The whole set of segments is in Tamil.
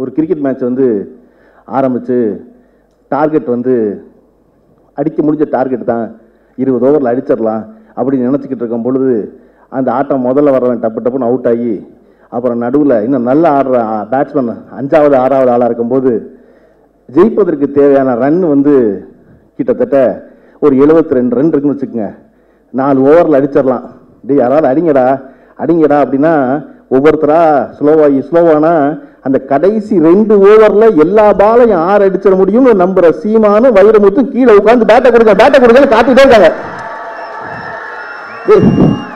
ஒரு கிரிக்கெட் மேட்ச் வந்து ஆரம்பித்து டார்கெட் வந்து அடிக்க முடிஞ்ச டார்கெட் தான் இருபது ஓவரில் அடிச்சிடலாம் அப்படின்னு நினச்சிக்கிட்டு இருக்கும் பொழுது அந்த ஆட்டம் முதல்ல வரவன் டப்பு டப்புன்னு அவுட் ஆகி அப்புறம் நடுவில் இன்னும் நல்லா ஆடுற பேட்ஸ்மேன் அஞ்சாவது ஆறாவது ஆளாக இருக்கும்போது ஜெயிப்பதற்கு தேவையான ரன் வந்து கிட்டத்தட்ட ஒரு 72 ரெண்டு ரன் இருக்குன்னு வச்சுக்கோங்க நாலு ஓவரில் அடிச்சிடலாம் டேய் யாராவது அடிங்கடா அடிங்கடா அப்படின்னா ஒவ்வொருத்தரா ஸ்லோவாகி ஸ்லோவானா அந்த கடைசி ரெண்டு ஓவர்ல எல்லா பாலையும் ஆறு அடிச்சிட முடியும்னு நம்புற சீமானு வைரமுத்து கீழே உட்கார்ந்து பேட்டை கொடுங்க பேட்டை கொடுங்க காத்துட்டே இருக்காங்க டேய்,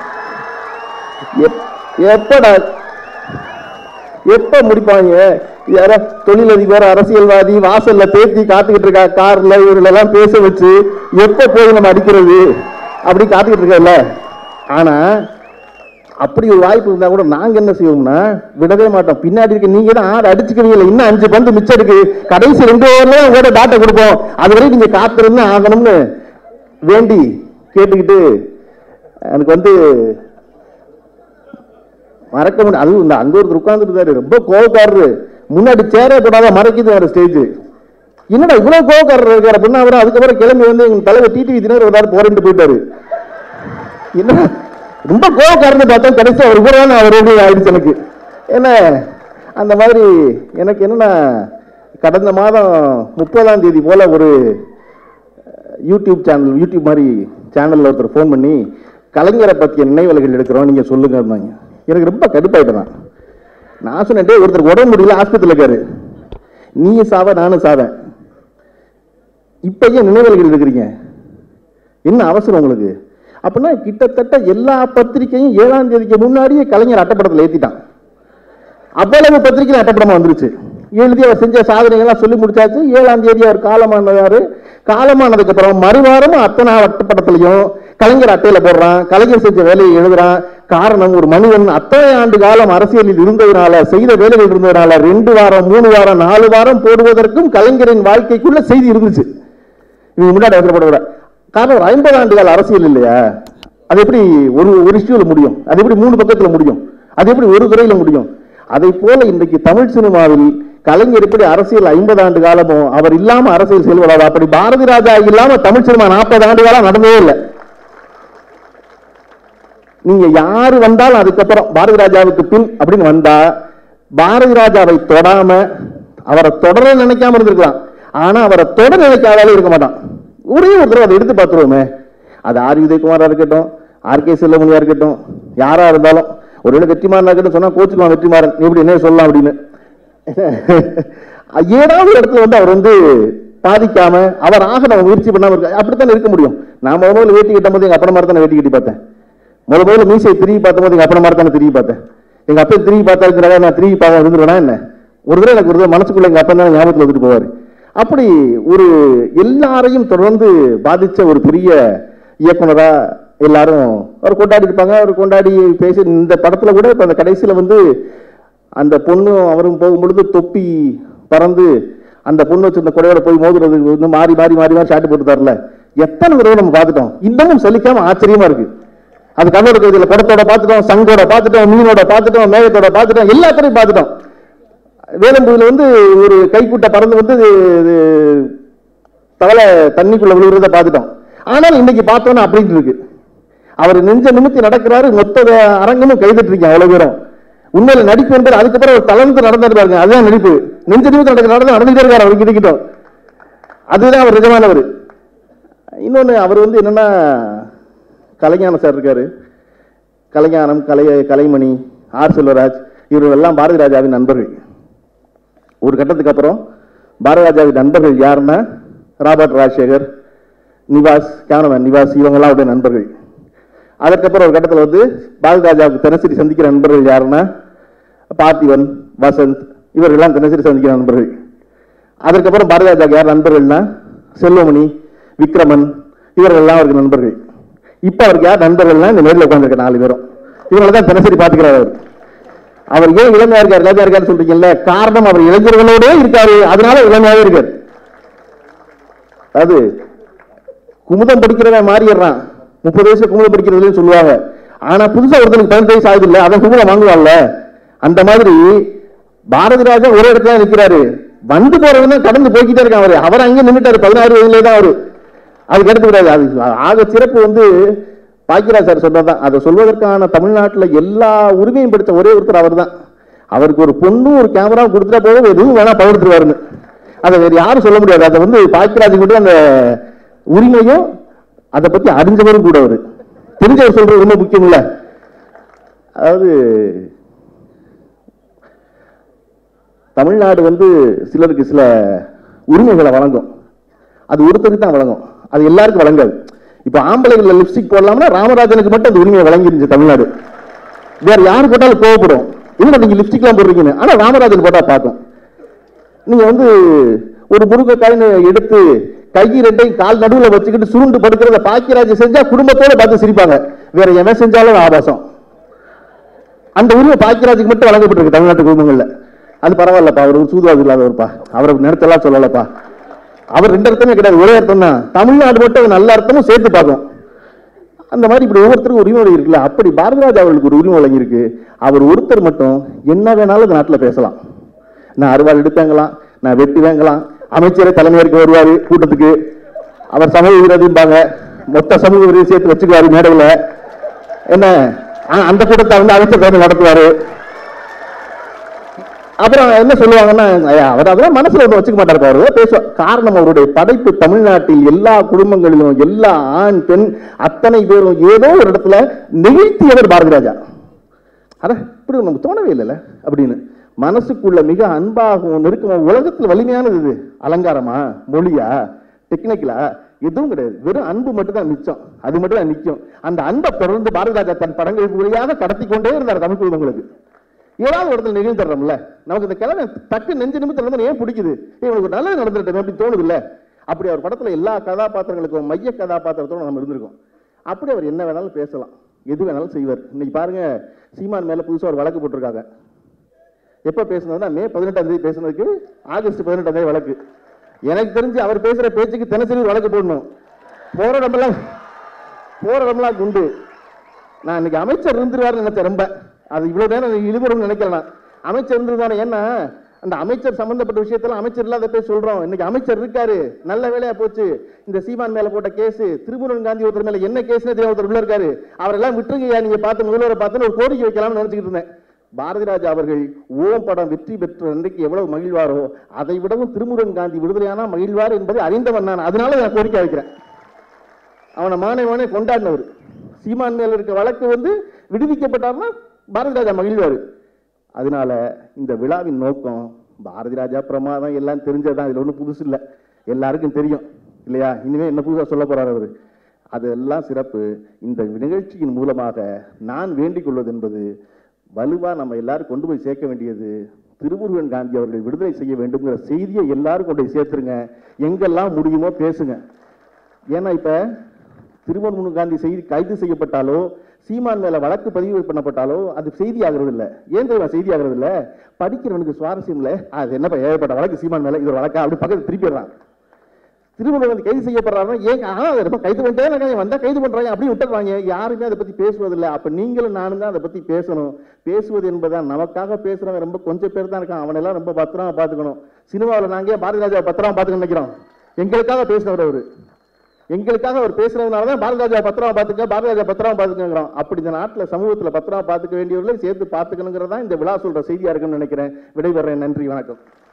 எப்- எப்படா எப்ப முடிப்பாங்க யாரோ தொழிலதிபர் அரசியல்வாதி வாசல்ல பேத்தி காத்துக்கிட்டு இருக்கா கார்ல இவர்களெல்லாம் பேச வச்சு எப்ப போய் நம்ம அடிக்கிறது அப்படி காத்துக்கிட்டு இருக்கல ஆனா அப்படி ஒரு வாய்ப்பு இருந்தா கூட நாங்க என்ன செய்வோம்னா விடவே மாட்டோம் பின்னாடி இருக்க நீங்க தான் ஆறு அடிச்சுக்கிறீங்களா இன்னும் அஞ்சு பந்து மிச்சம் இருக்கு கடைசி ரெண்டு ஓவர்ல உங்களோட டாட்டை கொடுப்போம் அது வரைக்கும் நீங்க காத்திருந்து ஆகணும்னு வேண்டி கேட்டுக்கிட்டு எனக்கு வந்து மறக்க முடியும் அதுவும் இந்த அங்க ஒருத்தர் உட்கார்ந்துருந்தாரு ரொம்ப கோவக்காரரு முன்னாடி சேரே போடாத மறைக்குது வேற ஸ்டேஜ் என்னடா இவ்வளவு கோவக்காரர் இருக்காரு அப்படின்னா அவர் அதுக்கப்புறம் கிளம்பி வந்து எங்க தலைவர் டிடிவி தினர் ஒரு நாள் போறேன்ட்டு போயிட்டாரு என்ன ரொம்ப கோவக்காரன்னு பார்த்தா கடைசி அவர் கூட தான் அவர் எப்படி ஆயிடுச்சு எனக்கு என்ன அந்த மாதிரி எனக்கு என்னன்னா கடந்த மாதம் முப்பதாம் தேதி போல ஒரு யூடியூப் சேனல் யூடியூப் மாதிரி சேனல்ல ஒருத்தர் ஃபோன் பண்ணி கலைஞரை பற்றிய நினைவலைகள் எடுக்கிறோம் நீங்க சொல்லுங்க எனக்கு ரொம்ப கடுப்பாயிட்டேன் நான். நான் சொன்னேன் "டேய், ஒருத்தருக்கு உடம்பு முடியல ஆஸ்பத்திரியில் இருக்காரு நீ சாவ நானும் சாவேன் இப்ப ஏன் நினைவலைகள் எடுக்கிறீங்க என்ன அவசரம் உங்களுக்கு அப்படின்னா கிட்டத்தட்ட எல்லா பத்திரிக்கையும் ஏழாம் தேதிக்கு முன்னாடியே கலைஞர் அட்டப்படத்தில் ஏத்திட்டான் அவ்வளவு பத்திரிகை அட்டப்படமா வந்துருச்சு எழுதி அவர் செஞ்ச சாதனைகள்லாம் சொல்லி முடிச்சாச்சு ஏழாம் தேதி அவர் காலமானதாரு காலமானதுக்கு அப்புறம் மறுவாரம் அத்தனை அட்டப்படத்திலையும் கலைஞர் அட்டையில போடுறான் கலைஞர் செஞ்ச வேலையை எழுதுறான் காரணம் ஒரு மனிதன் அத்தனை ஆண்டு காலம் அரசியலில் இருந்ததுனால செய்த வேலைகள் இருந்ததுனால ரெண்டு வாரம் மூணு வாரம் நாலு வாரம் போடுவதற்கும் கலைஞரின் வாழ்க்கைக்குள்ள செய்தி இருந்துச்சு இவங்க முன்னாடி அவசரப்பட காரணம் ஒரு ஐம்பது ஆண்டு கால அரசியல் இல்லையா அது எப்படி ஒரு ஒரு இஷ்யூல முடியும் அது எப்படி மூணு பக்கத்துல முடியும் அது எப்படி ஒரு துறையில முடியும் அதை போல இன்றைக்கு தமிழ் சினிமாவில் கலைஞர் எப்படி அரசியல் ஐம்பது ஆண்டு காலமோ அவர் இல்லாம அரசியல் செல்வதாது அப்படி பாரதி ராஜா இல்லாம தமிழ் சினிமா நாற்பது ஆண்டு காலம் நடந்ததே இல்லை நீங்க யாரு வந்தாலும் அதுக்கப்புறம் பாரதி ராஜாவுக்கு பின் அப்படின்னு வந்தா பாரதி ராஜாவை தொடாம அவரை தொடர நினைக்காம இருந்திருக்கலாம் ஆனா அவரை தொட நினைக்காதாலும் இருக்க மாட்டான் ஒரே ஒரு தடவை அதை எடுத்து பார்த்துருவோமே அது ஆர் உதயகுமாரா இருக்கட்டும் ஆர் கே செல்லமணியா இருக்கட்டும் யாரா இருந்தாலும் ஒருவேளை வெற்றிமாறனா இருக்கட்டும் சொன்னா கோச்சுக்குவான் வெற்றிமாறன் எப்படி என்ன சொல்லலாம் அப்படின்னு ஏதாவது ஒரு இடத்துல வந்து அவர் வந்து பாதிக்காம அவர் ஆக நம்ம முயற்சி பண்ணாம இருக்க அப்படித்தானே இருக்க முடியும் நான் முத முதல்ல வேட்டி கட்டும் போது எங்க அப்பன மாதிரி தானே வேட்டி கட்டி பார்த்தேன் முத முதல்ல மீசையை திரும்பி பார்த்தபோது எங்க அப்பன மாதிரி தானே திரும்பி பார்த்தேன் எங்க அப்பா திரும்பி பார்த்தா இருக்கிறாங்க நான் திரும்பி பார்க்க இருந்துருவேனா என்ன ஒரு தடவை எனக்கு ஒரு தடவை மனசுக்குள்ள எங்க அப்பா தான் ஞாபகத்தில் வந்துட்டு போவார் அப்படி ஒரு எல்லாரையும் தொடர்ந்து பாதிச்ச ஒரு பெரிய இயக்குனரா எல்லாரும் அவர் கொண்டாடி இருப்பாங்க அவர் கொண்டாடி பேசி இந்த படத்துல கூட இப்ப அந்த கடைசியில வந்து அந்த பொண்ணும் அவரும் போகும்பொழுது தொப்பி பறந்து அந்த பொண்ணு வச்சிருந்த கொடையோட போய் மோதுறது வந்து மாறி மாறி மாறி மாறி ஷாட்டு போட்டு தரல எத்தனை தடவை நம்ம பார்த்துட்டோம் இன்னமும் சலிக்காம ஆச்சரியமா இருக்கு அது கண்ணோட கவிதையில படத்தோட பார்த்துட்டோம் சங்கோட பார்த்துட்டோம் மீனோட பார்த்துட்டோம் மேகத்தோட பார்த்துட்டோம் எல்லாத்தையும் பார்த்துட்டோம் வேலம்பூர்ல வந்து ஒரு கைக்குட்ட பறந்து வந்து இது தவளை தண்ணிக்குள்ள விழுகிறத பார்த்துட்டோம் ஆனால் இன்னைக்கு பார்த்தோன்னா அப்படின்னு இருக்கு அவர் நெஞ்ச நிமித்தி நடக்கிறாரு மொத்த அரங்கமும் கைதட்டு இருக்கீங்க அவ்வளவு பேரும் உண்மையில நடிப்பு என்பது அதுக்கப்புறம் அவர் தளர்ந்து நடந்தாரு பாருங்க அதுதான் நடிப்பு நெஞ்ச நிமித்தி நடக்க நடந்து நடந்துட்டே இருக்காரு அவர் கிட்டக்கிட்டோம் அதுதான் அவர் நிஜமானவர் இன்னொன்னு அவர் வந்து என்னன்னா கலைஞானம் சார் இருக்காரு கலைஞானம் கலை கலைமணி ஆர் செல்வராஜ் இவர்கள் எல்லாம் பாரதி ராஜாவின் நண்பர்கள் ஒரு கட்டத்துக்கு அப்புறம் பாரதி ராஜாவின் நண்பர்கள் யாருன்னா ராபர்ட் ராஜசேகர் நிவாஸ் கேமராமேன் நிவாஸ் இவங்கெல்லாம் அவருடைய நண்பர்கள் அதற்கப்புறம் ஒரு கட்டத்தில் வந்து பாரதி ராஜாவுக்கு தினசரி சந்திக்கிற நண்பர்கள் யாருன்னா பார்த்திவன் வசந்த் இவர்கள்லாம் தினசரி சந்திக்கிற நண்பர்கள் அதற்கப்புறம் பாரதி ராஜாவுக்கு யார் நண்பர்கள்னா செல்வமணி விக்ரமன் இவர்கள்லாம் அவருக்கு நண்பர்கள் இப்போ அவருக்கு யார் நண்பர்கள்னா இந்த நேரில் உட்காந்துருக்க நாலு பேரும் இவங்களை தான் தினசரி பார்த்துக்கிறார் அவர் அவர் ஏன் இளமையா இருக்காரு இளமையா இருக்காரு சொல்றீங்கல்ல காரணம் அவர் இளைஞர்களோடே இருக்காரு அதனால இளமையாவே இருக்காரு அது குமுதம் படிக்கிறவன் மாறிடுறான் முப்பது வயசுல குமுதம் படிக்கிறதுலன்னு சொல்லுவாங்க ஆனா புதுசா ஒருத்தனுக்கு பதினெட்டு வயசு ஆகுது இல்ல அவன் குமுதம் வாங்குவான்ல அந்த மாதிரி பாரதி ராஜா ஒரு இடத்துல தான் நிக்கிறாரு வந்து போறவங்க தான் கடந்து போய்கிட்டே இருக்கான் அவரு அவர் அங்கே நின்னுட்டாரு பதினாறு வயதுல தான் அவரு அதுக்கு அடுத்து விடாது அது ஆக சிறப்பு வந்து பாக்கியராஜ் சார் சொன்னதான் அதை சொல்வதற்கான தமிழ்நாட்டுல எல்லா உரிமையும் படித்த ஒரே ஒருத்தர் அவர்தான் அவருக்கு ஒரு பொண்ணும் ஒரு கேமரா கொடுத்துட்டா போதும் எதுவும் வேணா பகிர்ந்துருவாருன்னு அதை வேற யாரும் சொல்ல முடியாது அதை வந்து பாக்கியராஜ் கூட அந்த உரிமையும் அதை பத்தி அறிஞ்சவரும் கூட அவரு தெரிஞ்சவர் சொல்றது ரொம்ப முக்கியம் இல்ல அதாவது தமிழ்நாடு வந்து சிலருக்கு சில உரிமைகளை வழங்கும் அது ஒருத்தருக்கு தான் வழங்கும் அது எல்லாருக்கும் வழங்காது இப்போ ஆம்பளைகள் லிப்ஸ்டிக் போடலாம்னா ராமராஜனுக்கு மட்டும் அந்த உரிமையை வழங்கிருந்துச்சு தமிழ்நாடு வேற யார் போட்டாலும் கோவப்படும் என்ன நீங்க லிப்ஸ்டிக்லாம் போடுறீங்கன்னு ஆனா ராமராஜன் போட்டா பார்க்கும் நீங்க வந்து ஒரு முருங்கைக்காயின்னு எடுத்து கை ரெண்டையும் கால் நடுவுல வச்சுக்கிட்டு சுருண்டு படுக்கிறத பாக்கியராஜ் செஞ்சா குடும்பத்தோட பார்த்து சிரிப்பாங்க வேற எவன் செஞ்சாலும் ஆபாசம் அந்த உரிமை பாக்கியராஜுக்கு மட்டும் வழங்கப்பட்டிருக்கு தமிழ்நாட்டு குடும்பங்கள்ல அது பரவாயில்லப்பா அவர் ஒரு சூதுவாது இல்லாதவர்ப்பா அவரை நிறுத்தலாம் சொல்லலப்பா அவர் ரெண்டு அர்த்தமே கிடையாது ஒரே அர்த்தம் தான் தமிழ்நாடு மட்டும் அது நல்ல அர்த்தமும் சேர்த்து பார்க்கும் அந்த மாதிரி இப்படி ஒவ்வொருத்தருக்கும் உரிமை இருக்குல்ல அப்படி பாரதிராஜா அவர்களுக்கு ஒரு உரிமை வழங்கியிருக்கு அவர் ஒருத்தர் மட்டும் என்ன வேணாலும் இந்த நாட்டில் பேசலாம் நான் அறுவாள் எடுப்பேங்களாம் நான் வெட்டி வேங்கலாம் அமைச்சரே தலைமையேற்க வருவாரு கூட்டத்துக்கு அவர் சமூக விரோதிம்பாங்க மொத்த சமூக விரோதி சேர்த்து வச்சுக்குவாரு மேடையில என்ன ஆ, அந்த கூட்டத்தை வந்து அமைச்சர் தலைமை நடத்துவாரு அப்புறம் என்ன சொல்லுவாங்கன்னா ஐயா, அவர் அதெல்லாம் மனசுல ஒன்று வச்சுக்க மாட்டாரு அவர் ஏதோ பேசுவார் காரணம் அவருடைய படைப்பு தமிழ்நாட்டில் எல்லா குடும்பங்களிலும் எல்லா ஆண் பெண் அத்தனை பேரும் ஏதோ ஒரு இடத்துல நிகழ்த்தியவர் பாரதிராஜா அட இப்படி நமக்கு தோணவே இல்லைல்ல அப்படின்னு மனசுக்குள்ள மிக அன்பாகவும் நெருக்கமாக உலகத்துல வலிமையானது இது அலங்காரமா மொழியா டெக்னிக்கலா எதுவும் கிடையாது வெறும் அன்பு மட்டும் தான் மிச்சம் அது மட்டும் தான் நிற்கும் அந்த அன்பை தொடர்ந்து பாரதிராஜா தன் படங்கள் வழியாக கடத்தி கொண்டே இருந்தார் தமிழ் குடும்பங்களுக்கு ஏதாவது ஒரு இடத்துல நிகழ்ந்துடுறோம்ல நமக்கு இந்த கிழமை டக்கு நெஞ்சு நிமித்தம் வந்து ஏன் பிடிக்குது ஏய், இவனுக்கு ஒரு நல்லது நடந்துட்டு அப்படி தோணுது இல்ல அப்படி அவர் படத்துல எல்லா கதாபாத்திரங்களுக்கும் மைய கதாபாத்திரத்தோட நம்ம இருந்திருக்கோம் அப்படி அவர் என்ன வேணாலும் பேசலாம் எது வேணாலும் செய்வார் இன்னைக்கு பாருங்க சீமான் மேல புதுசா ஒரு வழக்கு போட்டிருக்காங்க எப்ப பேசுனதுன்னா மே பதினெட்டாம் தேதி பேசுனதுக்கு ஆகஸ்ட் பதினெட்டாம் தேதி வழக்கு எனக்கு தெரிஞ்சு அவர் பேசுற பேச்சுக்கு தினசரி ஒரு வழக்கு போடணும் போற இடமெல்லாம் போற இடமெல்லாம் குண்டு நான் இன்னைக்கு அமைச்சர் இருந்துருவாருன்னு நினைச்சேன் ரொம்ப அது இவ்வளவு நேரம் இழுபறும் நினைக்கல நான் அமைச்சர் இருந்திருந்தாரு ஏன்னா அந்த அமைச்சர் சம்பந்தப்பட்ட விஷயத்தெல்லாம் அமைச்சர் இல்லாத போய் சொல்றோம் இன்னைக்கு அமைச்சர் இருக்காரு நல்ல வேலையா போச்சு இந்த சீமான் மேல போட்ட கேஸ் திருமுருகன் காந்தி ஒருத்தர் மேல என்ன கேஸ்னே தெரியாம ஒருத்தர் உள்ள இருக்காரு அவரெல்லாம் விட்டுருங்கய்யா நீங்க பார்த்து முதல்வரை பார்த்துன்னு ஒரு கோரிக்கை வைக்கலாம்னு நினைச்சுக்கிட்டு இருந்தேன் பாரதிராஜா அவர்கள் ஓம் படம் வெற்றி பெற்ற அன்றைக்கு எவ்வளவு மகிழ்வாரோ அதை விடவும் திருமுருகன் காந்தி விடுதலையானா மகிழ்வார் என்பதை அறிந்தவன் நான் அதனால நான் கோரிக்கை வைக்கிறேன் அவனை மானை மானே கொண்டாடினவர் சீமான் மேல இருக்க வழக்கு வந்து விடுவிக்கப்பட்டார்னா பாரதி ராஜா மகிழ்வாரு அதனால இந்த விழாவின் நோக்கம் பாரதி ராஜா பிரமாதம் எல்லாம் தெரிஞ்சதுதான் இதுல ஒன்றும் புதுசு இல்லை எல்லாருக்கும் தெரியும் இல்லையா இனிமே என்ன புதுசா சொல்ல போறாரு அவரு அதெல்லாம் சிறப்பு இந்த நிகழ்ச்சியின் மூலமாக நான் வேண்டிக் கொள்வது என்பது வலுவா நம்ம எல்லாரும் கொண்டு போய் சேர்க்க வேண்டியது திருமுருகன் காந்தி அவர்கள் விடுதலை செய்ய வேண்டும்ங்கிற செய்தியை எல்லாரும் கொண்டு போய் சேர்த்துருங்க எங்கெல்லாம் முடியுமோ பேசுங்க ஏன்னா இப்ப திருமணமுனு காந்தி செய்தி கைது செய்யப்பட்டாலோ சீமான் மேல வழக்கு பதிவு பண்ணப்பட்டாலோ அது செய்தி ஆகிறது இல்ல ஏன் தெரியுமா செய்தி ஆகிறது இல்ல படிக்கிறவனுக்கு சுவாரஸ்யம் இல்ல அது என்னப்பா ஏகப்பட்ட வழக்கு சீமான் மேல இது ஒரு வழக்கா அப்படி பக்கத்து திருப்பிடுறான் திருமணம் வந்து கைது செய்யப்படுறாருன்னா ஏன் ஆ அது ரொம்ப கைது பண்ணிட்டே இருக்காங்க வந்தா கைது பண்றாங்க அப்படி விட்டுறாங்க யாருமே அதை பத்தி பேசுவதில்லை அப்ப நீங்களும் நானும் தான் அதை பத்தி பேசணும் பேசுவது என்பதுதான் நமக்காக பேசுறவங்க ரொம்ப கொஞ்சம் பேர் தான் இருக்கான் அவனெல்லாம் ரொம்ப பத்திரமா பாத்துக்கணும் சினிமாவில் நாங்க ஏன் பாரதி ராஜா பத்திரமா பாத்துக்க நினைக்கிறோம் எங்களுக்காக பேசினவர் அவரு எங்களுக்காக அவர் பேசுறதுனால தான் பாரதிராஜா பத்திரமா பாத்துக்க பாரதிராஜா பத்திரமா பாத்துக்கிறோம் அப்படி இந்த நாட்டுல சமூகத்துல பத்திரமா பாத்துக்க வேண்டியவர்களை சேர்த்து பாத்துக்கணுங்கிறதா இந்த விழா சொல்ற செய்தியா இருக்குன்னு நினைக்கிறேன் விடைபெறேன் நன்றி வணக்கம்